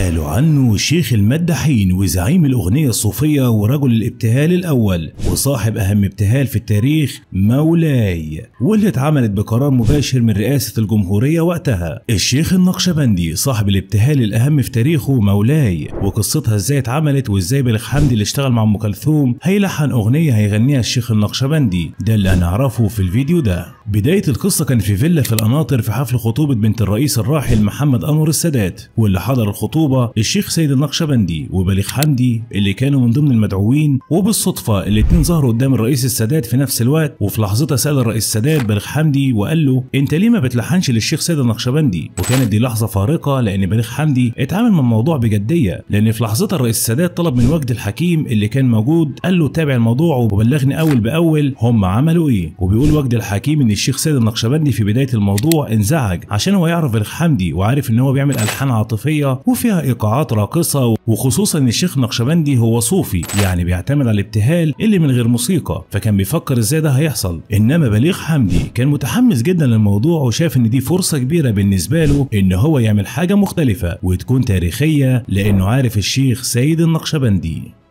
قالوا عنه شيخ المداحين وزعيم الأغنية الصوفية ورجل الابتهال الأول وصاحب أهم ابتهال في التاريخ مولاي واللي اتعملت بقرار مباشر من رئاسة الجمهورية وقتها الشيخ النقشبندي صاحب الابتهال الأهم في تاريخه مولاي وقصتها ازاي اتعملت وازاي بليغ حمدي اللي اشتغل مع أم كلثوم هيلحن أغنية هيغنيها الشيخ النقشبندي ده اللي هنعرفه في الفيديو ده بداية القصة كان في فيلا في القناطر في حفل خطوبة بنت الرئيس الراحل محمد أنور السادات واللي حضر الخطوبة الشيخ سيد النقشبندي وبليغ حمدي اللي كانوا من ضمن المدعوين وبالصدفة الاتنين ظهروا قدام الرئيس السادات في نفس الوقت وفي لحظتها سأل الرئيس السادات بليغ حمدي وقال له انت ليه ما بتلحنش للشيخ سيد النقشبندي وكانت دي لحظة فارقة لأن بليغ حمدي اتعامل مع الموضوع بجدية لأن في لحظتها الرئيس السادات طلب من وجد الحكيم اللي كان موجود قال له تابع الموضوع وبلغني أول بأول هم عملوا إيه وبيقول وجد الحكيم إن الشيخ سيد النقشبندي في بداية الموضوع انزعج عشان هو يعرف بليغ حمدي وعارف إن هو بيعمل ألحان عاطفية وفيها إيقاعات راقصة وخصوصا إن الشيخ النقشبندي هو صوفي يعني بيعتمد على الابتهال اللي من غير موسيقى فكان بيفكر إزاي ده هيحصل إنما بليغ حمدي كان متحمس جدا للموضوع وشاف إن دي فرصة كبيرة بالنسبة له إن هو يعمل حاجة مختلفة وتكون تاريخية لأنه عارف الشيخ سيد النقشبندي